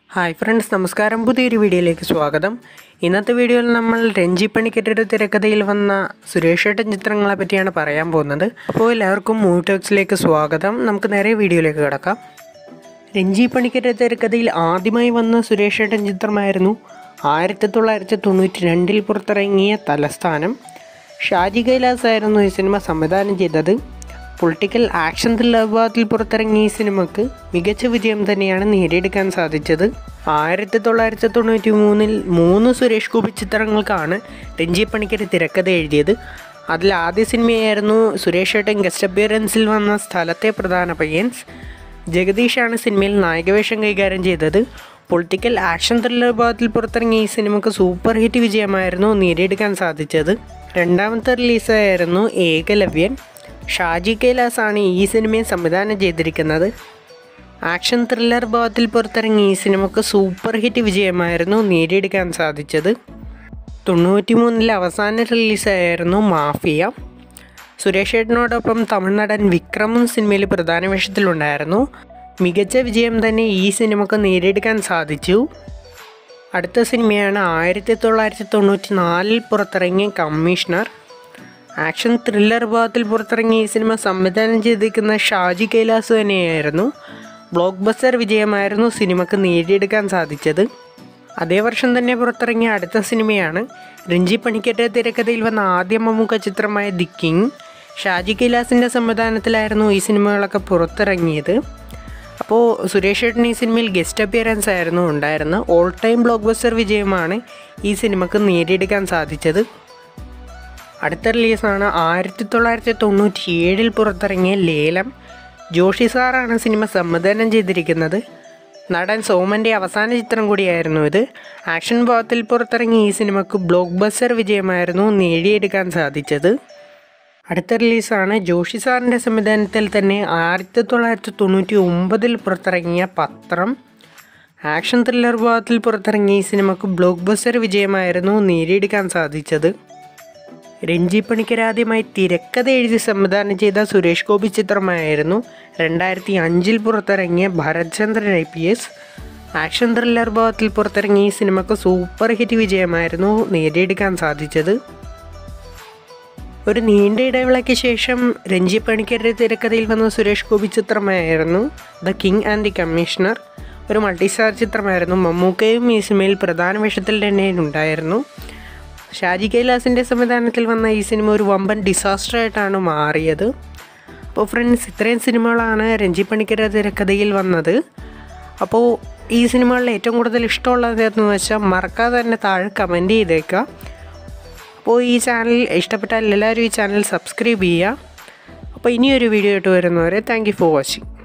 hi friends നമസ്കാരം പുതിയൊരു വീഡിയോയിലേക്ക് സ്വാഗതം ഇന്നത്തെ വീഡിയോയിൽ നമ്മൾ രഞ്ജി പണിക്കരുടെ തിരക്കഥയിൽ വന്ന സുരേഷ് ഏട്ടൻ ചിത്രങ്ങളെ പറ്റിയാണ് പറയാൻ പോകുന്നത് അപ്പോൾ എല്ലാവർക്കും മൂവി ടോക്സിലേക്ക് സ്വാഗതം നമുക്ക് നേരെ വീഡിയോയിലേക്ക് കിടക്കാം രഞ്ജി പണിക്കരുടെ തിരക്കഥയിൽ ആദ്യമായി വന്ന സുരേഷ് ഏട്ടൻ ചിത്രമായിരുന്നു ആയിരത്തി തൊള്ളായിരത്തി തൊണ്ണൂറ്റി രണ്ടിൽ പുറത്തിറങ്ങിയ തലസ്ഥാനം ഷാജി കൈലാസ് ആയിരുന്നു ഈ സിനിമ സംവിധാനം ചെയ്തത് പൊളിറ്റിക്കൽ ആക്ഷൻ ത്രില്ലർ വിഭാഗത്തിൽ പുറത്തിറങ്ങിയ ഈ സിനിമക്ക് മികച്ച വിജയം തന്നെയാണ് നേടിയെടുക്കാൻ സാധിച്ചത് ആയിരത്തി തൊള്ളായിരത്തി തൊണ്ണൂറ്റി മൂന്നിൽ മൂന്ന് സുരേഷ് ഗോപി ചിത്രങ്ങൾക്കാണ് രഞ്ജി പണിക്കർ തിരക്കഥ എഴുതിയത് അതിൽ ആദ്യ സിനിമയായിരുന്നു സുരേഷ് ഏട്ടൻ ഗസ്റ്റ് അപ്പിയറൻസിൽ വന്ന സ്ഥലത്തെ പ്രധാന പയ്യൻസ് ജഗദീഷാണ് സിനിമയിൽ നായകവേഷം കൈകാര്യം ചെയ്തത് പൊളിറ്റിക്കൽ ആക്ഷൻ ത്രില്ലർ വിഭാഗത്തിൽ പുറത്തിറങ്ങിയ ഈ സിനിമക്ക് സൂപ്പർ ഹിറ്റ് വിജയമായിരുന്നു നേടിയെടുക്കാൻ സാധിച്ചത് രണ്ടാമത്തെ റിലീസായിരുന്നു ഏകലവ്യൻ ഷാജി കൈലാസാണ് ഈ സിനിമയെ സംവിധാനം ചെയ്തിരിക്കുന്നത് ആക്ഷൻ ത്രില്ലർ ഭാഗത്തിൽ പുറത്തിറങ്ങിയ ഈ സിനിമക്ക് സൂപ്പർ ഹിറ്റ് വിജയമായിരുന്നു നേടിയെടുക്കാൻ സാധിച്ചത് തൊണ്ണൂറ്റി മൂന്നിലെ അവസാന റിലീസായിരുന്നു മാഫിയ സുരേഷ് ഏട്ടനോടൊപ്പം തമിഴ്നടൻ വിക്രമും സിനിമയിൽ പ്രധാന വേഷത്തിലുണ്ടായിരുന്നു മികച്ച വിജയം തന്നെ ഈ സിനിമക്ക് നേടിയെടുക്കാൻ സാധിച്ചു അടുത്ത സിനിമയാണ് ആയിരത്തി തൊള്ളായിരത്തി തൊണ്ണൂറ്റി നാലിൽ പുറത്തിറങ്ങിയ കമ്മീഷണർ ആക്ഷൻ ത്രില്ലർ വിഭാഗത്തിൽ പുറത്തിറങ്ങിയ ഈ സിനിമ സംവിധാനം ചെയ്തിരിക്കുന്ന ഷാജി കൈലാസ് തന്നെയായിരുന്നു ബ്ലോക്ക് ബസ്റ്റർ വിജയമായിരുന്നു സിനിമക്ക് നേടിയെടുക്കാൻ സാധിച്ചത് അതേ വർഷം തന്നെ പുറത്തിറങ്ങിയ അടുത്ത സിനിമയാണ് രഞ്ജി പണിക്കരുടെ തിരക്കഥയിൽ വന്ന ആദ്യ മമ്മൂക്ക ചിത്രമായ ദി കിങ് ഷാജി കൈലാസിൻ്റെ സംവിധാനത്തിലായിരുന്നു ഈ സിനിമകളൊക്കെ പുറത്തിറങ്ങിയത് അപ്പോൾ സുരേഷ് ഏട്ടൻ ഈ സിനിമയിൽ ഗസ്റ്റ് അപ്പിയറൻസ് ആയിരുന്നു ഉണ്ടായിരുന്നത് ഓൾ ടൈം ബ്ലോക്ക് ബസ്റ്റർ വിജയമാണ് ഈ സിനിമക്ക് നേടിയെടുക്കാൻ സാധിച്ചത് അടുത്ത റിലീസാണ് ആയിരത്തി തൊള്ളായിരത്തി തൊണ്ണൂറ്റി ഏഴിൽ പുറത്തിറങ്ങിയ ലേലം ജോഷി സാറാണ് സിനിമ സംവിധാനം ചെയ്തിരിക്കുന്നത് നടൻ സോമൻ്റെ അവസാന ചിത്രം കൂടിയായിരുന്നു ഇത് ആക്ഷൻ ഭാഗത്തിൽ പുറത്തിറങ്ങിയ ഈ സിനിമക്ക് ബ്ലോക്ക് ബസ്റ്റർ വിജയമായിരുന്നു നേടിയെടുക്കാൻ സാധിച്ചത് അടുത്ത റിലീസാണ് ജോഷി സാറിൻ്റെ സംവിധാനത്തിൽ തന്നെ ആയിരത്തി തൊള്ളായിരത്തി തൊണ്ണൂറ്റി ഒമ്പതിൽ പുറത്തിറങ്ങിയ പത്രം ആക്ഷൻ ത്രില്ലർ വിഭാഗത്തിൽ പുറത്തിറങ്ങിയ ഈ സിനിമക്ക് ബ്ലോക്ക് ബസ്റ്റർ വിജയമായിരുന്നു നേടിയെടുക്കാൻ സാധിച്ചത് രഞ്ജി പണിക്കർ ആദ്യമായി തിരക്കഥ എഴുതി സംവിധാനം ചെയ്ത സുരേഷ് ഗോപി ചിത്രമായിരുന്നു രണ്ടായിരത്തി അഞ്ചിൽ പുറത്തിറങ്ങിയ Bharathchandran I P S action thriller ഭാഗത്തിൽ പുറത്തിറങ്ങിയ ഈ സിനിമക്ക് സൂപ്പർ ഹിറ്റ് വിജയമായിരുന്നു നേടിയെടുക്കാൻ സാധിച്ചത് ഒരു നീണ്ട ഇടവേളയ്ക്ക് ശേഷം രഞ്ജി പണിക്കരുടെ തിരക്കഥയിൽ വന്ന സുരേഷ് ഗോപി ചിത്രമായിരുന്നു the king and the commissioner ഒരു മൾട്ടിസ്റ്റാർ ചിത്രമായിരുന്നു മമ്മൂക്കയും ഈ സിനിമയിൽ പ്രധാന വേഷത്തിൽ തന്നെ ഉണ്ടായിരുന്നു ഷാജി കൈലാസിൻ്റെ സംവിധാനത്തിൽ വന്ന ഈ സിനിമ ഒരു വമ്പൻ ഡിസാസ്റ്റർ ആയിട്ടാണ് മാറിയത് അപ്പോൾ ഫ്രണ്ട്സ് ഇത്രയും സിനിമകളാണ് രഞ്ജി പണിക്കരുടെ തിരക്കഥയിൽ വന്നത് അപ്പോൾ ഈ സിനിമകളിൽ ഏറ്റവും കൂടുതൽ ഇഷ്ടമുള്ളത് എന്ന് വെച്ചാൽ മറക്കാതെ തന്നെ താഴെ കമൻറ്റ് ചെയ്തേക്കുക അപ്പോൾ ഈ ചാനൽ ഇഷ്ടപ്പെട്ടാൽ എല്ലാവരും ഈ ചാനൽ സബ്സ്ക്രൈബ് ചെയ്യുക അപ്പോൾ ഇനിയൊരു വീഡിയോ ആയിട്ട് വരുന്നവരെ താങ്ക് യു ഫോർ വാച്ചിങ്